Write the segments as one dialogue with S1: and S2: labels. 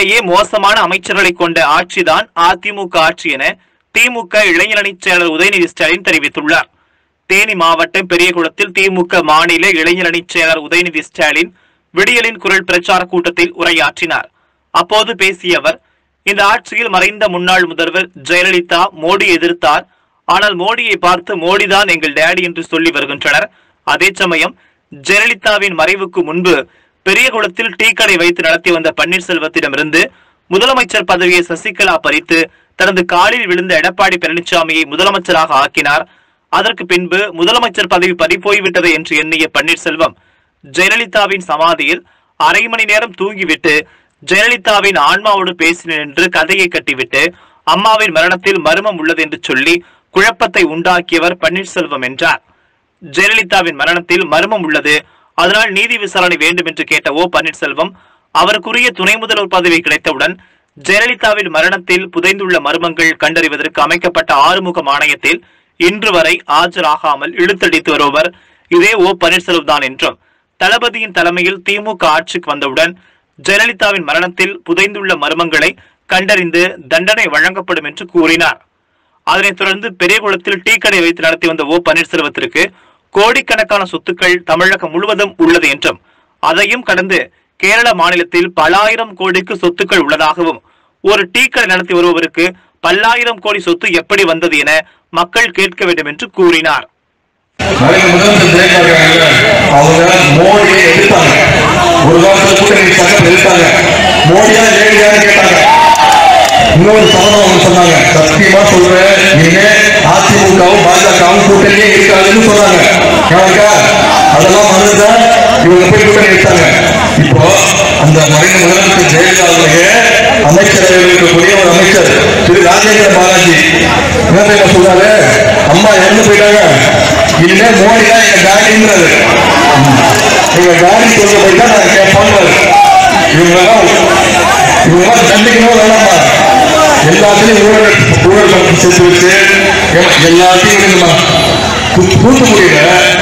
S1: உலகிலேயே மோசமான அமைச்சர்களை கொண்ட ஆட்சிதான் அதிமுக ஆட்சி என திமுக இளைஞரணிச் செயலர் உதயநிதி ஸ்டாலின் தெரிவித்துள்ளார் தேனி மாவட்டம் பெரியகுளத்தில் திமுக மாநில இளைஞரணிச் செயலர் உதயநிதி ஸ்டாலின் விடியலின் குரல் பிரச்சார கூட்டத்தில் உரையாற்றினார் அப்போது பேசிய அவர் இந்த ஆட்சியில் மறைந்த முன்னாள் முதல்வர் ஜெயலலிதா மோடி எதிர்த்தார் ஆனால் மோடியை பார்த்து மோடிதான் எங்கள் டேடி என்று சொல்லி வருகின்றனர் அதே சமயம் ஜெயலலிதாவின் மறைவுக்கு முன்பு பெரியகுளத்தில் டீ கடை வைத்து நடத்தி வந்த பன்னீர்செல்வத்திடமிருந்து முதலமைச்சர் பதவியை சசிகலா பறித்து தனது காலில் விழுந்த எடப்பாடி பழனிசாமியை முதலமைச்சராக ஆக்கினார் அதற்கு பின்பு முதலமைச்சர் பதவி பறிபோய்விட்டது என்று எண்ணிய பன்னீர்செல்வம் ஜெயலலிதாவின் சமாதியில் அரை மணி நேரம் தூங்கிவிட்டு ஜெயலலிதாவின் ஆன்மாவோடு பேசினேன் என்று கதையை கட்டிவிட்டு அம்மாவின் மரணத்தில் மர்மம் உள்ளது என்று சொல்லி குழப்பத்தை உண்டாக்கியவர் பன்னீர்செல்வம் என்றார் ஜெயலலிதாவின் மரணத்தில் மர்மம் உள்ளது அதனால் நீதி விசாரணை வேண்டும் என்று கேட்ட ஓ பன்னீர்செல்வம் அவருக்குரிய துணை முதல்வர் பதவி கிடைத்தவுடன் ஜெயலலிதாவின் மரணத்தில் புதைந்துள்ள மர்மங்கள் கண்டறிவதற்கு அமைக்கப்பட்ட ஆறுமுகம் ஆணையத்தில் இன்று வரை ஆஜராகாமல் இழுத்தடித்து வருபவர் இதே ஓ பன்னீர்செல்வம் தான் என்றும் தளபதியின் தலைமையில் திமுக ஆட்சிக்கு வந்தவுடன் ஜெயலலிதாவின் மரணத்தில் புதைந்துள்ள மர்மங்களை கண்டறிந்து தண்டனை வழங்கப்படும் என்று கூறினார் அதனைத் தொடர்ந்து பெரியகுளத்தில் டீ கடை வைத்து நடத்தி வந்த ஓ பன்னீர்செல்வத்திற்கு கோடிக்கணக்கான சொத்துக்கள் தமிழகம் முழுவதும் உள்ளது என்றும் அதையும் கடந்து கேரள மாநிலத்தில் பல ஆயிரம் கோடிக்கு சொத்துக்கள் உள்ளதாகவும் ஒரு டீ கடை நடத்தி வருபவருக்கு பல்லாயிரம் கோடி சொத்து எப்படி வந்தது என மக்கள் கேட்க வேண்டும் என்று கூறினார்
S2: மறைந்த முதலமைச்சர் ஜெயலலிதா இருக்காங்கல்ல, அவங்க மோடியை எதிர்த்தாங்க ஒரு காலத்துல கூட்டணி சட்டம் எதிர்த்தாங்க மோடியா ஜெயலலிதான்னு கேட்டாங்க இன்னொரு சபதம் அவங்க சொன்னாங்க சத்தியமா சொல்றேன் இனிமே அதிமுகவும் பாஜகவும் கூட்டணியே இருக்காதுன்னு சொன்னாங்க கணக்கா அதெல்லாம் மறந்துட்டா இவங்க போய் கூட்டணி எடுத்தாங்க இப்போ அந்த மறைந்த முதலமைச்சர் ஜெயலலிதாவுடைய அமைச்சரவையில் இருக்கக்கூடிய ஒரு அமைச்சர் திரு ராஜேந்திர பாலாஜி என்ன தெரியுமா சொல்றாரு அம்மா இறந்து போயிட்டாங்க இனிமே மோடி தான் எங்க டாடின்றாரு எங்க டாடி சொல்ல போயிட்டா நான் கேட்பான்னு இவங்கெல்லாம் இவங்கெல்லாம் தண்டிக்கணும் வேணாமா எல்லாத்துலயும் ஊழல் ஊழல் கணக்கு சேர்த்து வச்சு எ- எல்லாத்தையும் இருக்குமா தூத்துக்குடியில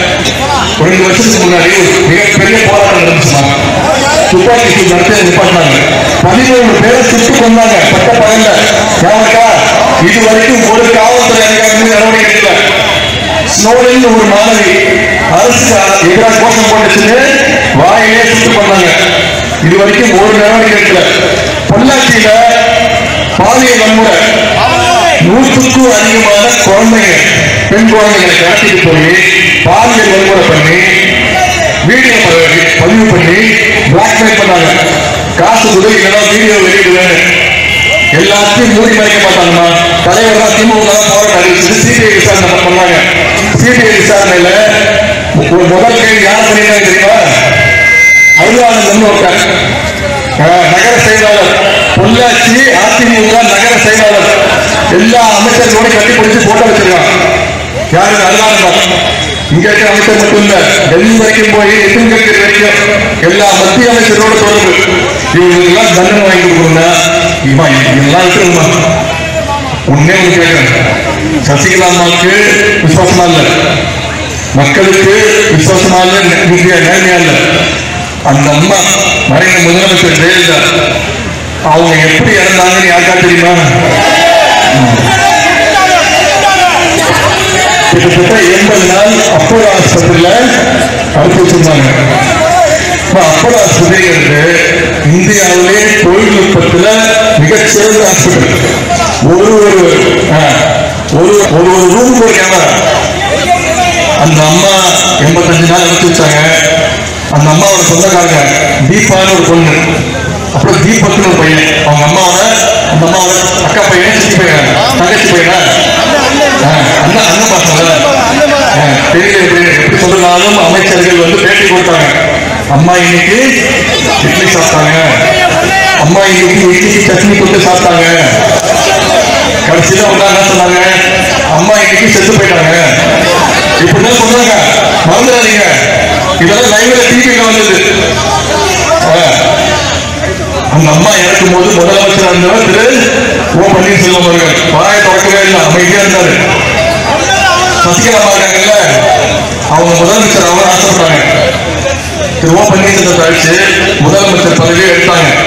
S2: ஒரு ரெண்டு வருஷத்துக்கு முன்னாடி ஒரு மிகப்பெரிய போராட்டம் நடந்துச்சுமா துப்பாக்கி சூடு நடத்தி நிப்பாட்டினாங்க பதினேழு பேரை சுட்டு கொண்டாங்க பட்ட பகல்ல யாருக்கா இது வரைக்கும் ஒரு காவல்துறை அதிகாரி நடவடிக்கை எடுக்கல ஸ்னோலின் ஒரு மாணவி அரசு எதிராக கோஷம் போட்டுச்சுன்னு வாயிலே சுட்டு பண்ணாங்க இது வரைக்கும் ஒரு நடவடிக்கை எடுக்கல பொள்ளாச்சியில பாலியல் வன்முறை நூற்றுக்கும் அதிகமான குழந்தைங்க பெண் குழந்தைகளை கடத்திட்டு போய் பாலியல் வன்முறை பண்ணி வீடியோ ப- பதிவு பண்ணி பிளாக்மெயில் பண்ணாங்க காசு கொடு இல்லைன்னா வீடியோ வெளியிடுவேன்னு எல்லாத்தையும் மூடி மறைக்க மாட்டாங்கம்மா தலைவர் தான் திமுக தான் போராட்டம் அறிவிச்சு சிபிஐ விசாரணை பண்ணாங்க சிபிஐ விசாரணையில ஒரு முதல் கேள்வி யார் பண்ணிருக்காங்க தெரியுமா அருளானந்தன் ஒருத்தர் அஹ், நகர செயலாளர் பொள்ளாச்சி அதிமுக நகர செயலாளர் எல்லா அமைச்சர்களோட கட்டி பிடிச்சு போட்டோ வச்சிருக்கான் யாரு அருளானந்தன் இங்க இருக்கிற அமைச்சர் மட்டும் இல்ல டெல்லி வரைக்கும் போய் நிதின் கட்கரி வரைக்கும் எல்லா மத்திய அமைச்சரோட தொடர்பு இவங்களுக்கு எல்லாம் தண்டனை வாங்கி கொடுக்கணும்னா இவா இதெல்லாம் இருக்குமா ஒன்னே ஒண்ணு கேட்கிறேன் சசிகலா அம்மாவுக்கு விசுவாசமா இல்ல மக்களுக்கு விசுவாசமா இல்ல நீங்க நேர்மையா இல்ல அந்த அம்மா மறைந்த முதலமைச்சர் ஜெயலலிதா அவங்க எப்படி இறந்தாங்கன்னு யாருக்கா தெரியுமா கிட்டத்தட்ட எண்பது நாள் அப்போலோ ஆஸ்பத்திரியில அனுப்பி வச்சிருந்தாங்க இப்ப அப்போலோ ஆஸ்பத்திரிங்கிறது இந்தியாவிலே தொழில்நுட்பத்துல மிகச்சிறந்த ஹாஸ்பிட்டல் ஒரு ஒரு ஆ, ஒரு ஒரு ஒரு ரூமுக்கு ஒரு கேமரா அந்த அம்மா எண்பத்தஞ்சு நாள் அனுப்பி வச்சாங்க அந்த அம்மாவோட சொந்தக்காரங்க தீபான்னு ஒரு பொண்ணு அப்புறம் தீபக்னு ஒரு பையன் அவங்க அம்மாவோட அந்த அம்மாவோட அக்கா பையன் சித்தி பையன் தங்கச்சி பையனா ஆ, அண்ணன் அண்ணன் பாசங்கள தெரியல எப்படி எப்படி சொல்றாலும் அமைச்சர்கள் வந்து பேட்டி கொடுத்தாங்க அம்மா இன்னைக்கு இட்லி சாப்பிட்டாங்க அம்மா இன்னைக்கு இட்லிக்கு சட்னி போட்டு சாப்பிட்டாங்க கடைசியில அவங்க என்ன சொன்னாங்க அம்மா இன்னைக்கு செத்து போயிட்டாங்க இப்படிதான் சொன்னாங்க மறந்துடாதீங்க இதெல்லாம் லைவ்ல டிவில வந்தது ஆ. அந்த அம்மா இறக்கும் போது முதலமைச்சர் இருந்தவர் திரு ஓ பன்னீர்செல்வம் அவர்கள் வாயை திறக்கவே இல்லை அமைதியா இருந்தாரு சசிகலா அம்மா இருக்காங்கல்ல அவங்க முதலமைச்சர் அவங்க ஆசைப்பட்டாங்க திரு ஓ பன்னீர்செல்வத்தை அழைச்சு முதலமைச்சர் பதவியை எடுத்தாங்க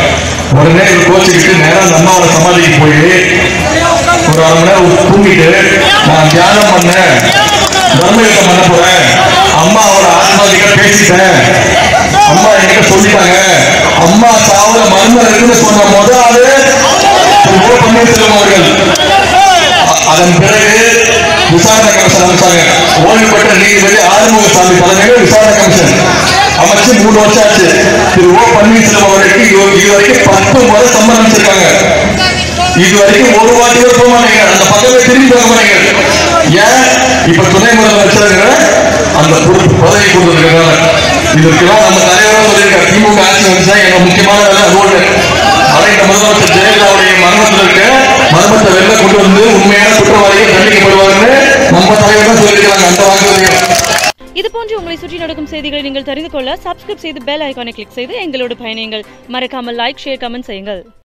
S2: உடனே இவர் கோச்சுக்கிட்டு நேரா அந்த அம்மாவோட சமாதிக்கு போய் ஒரு அரை மணி நேரம் தூங்கிட்டு நான் தியானம் பண்ணேன் தர்ம யுத்தம் பண்ண போறேன் அம்மாவோட ஆத்மாதிக்க பேசிட்டேன் அம்மா என்கிட்ட சொல்லிட்டாங்க அம்மா சாவுல மர்மம் இருக்குன்னு சொன்ன முத ஆளு திரு ஓ பன்னீர்செல்வம் அவர்கள் அ- அதன் பிறகு விசாரணை கமிஷன் அமைச்சாங்க ஓய்வு பெற்ற நீதிபதி ஆறுமுகசாமி தலைமையில் விசாரணை கமிஷன் அமைச்சு மூணு வருஷம் ஆச்சு திரு ஓ பன்னீர்செல்வம் அவர்களுக்கு இது- இதுவரைக்கும் பத்து முறை சம்மன் அமைச்சிருக்காங்க இதுவரைக்கும் ஒரு வாட்டி கூட போக மாட்டீங்க அந்த பக்கமே திரும்பி போக மாட்டீங்க ஏன் இப்ப துணை முதலமைச்சருங்கிற அந்த பொறுப்பு பதவி கொடுத்திருக்கிறதுனால இதற்கெல்லாம் நம்ம தலைவரும் சொல்லியிருக்காரு திமுக ஆட்சி வந்துச்சா எங்க முக்கியமான வேலை அது ஒண்ணு அதை இந்த முதலமைச்சர் ஜெயலலிதாவுடைய மரணத்தில் இருக்க மரணத்தை வெளில கொண்டு வந்து உண்மையான குற்றவாளிகள் தண்டிக்கப்படுவாருன்னு நம்ம தலைவர் தான் சொல்லியிருக்கிறாங்க அந்த வாக்குறுதியும்
S3: இது போன்று உங்களை சுற்றி நடக்கும் செய்திகளை நீங்கள் தெரிந்து கொள்ள சப்ஸ்கிரைப் செய்து பெல் ஐகானை கிளிக் செய்து எங்களோடு பயணியுங்கள் மறக்காமல் லைக் ஷேர் கமெண்ட் செய்யுங்கள்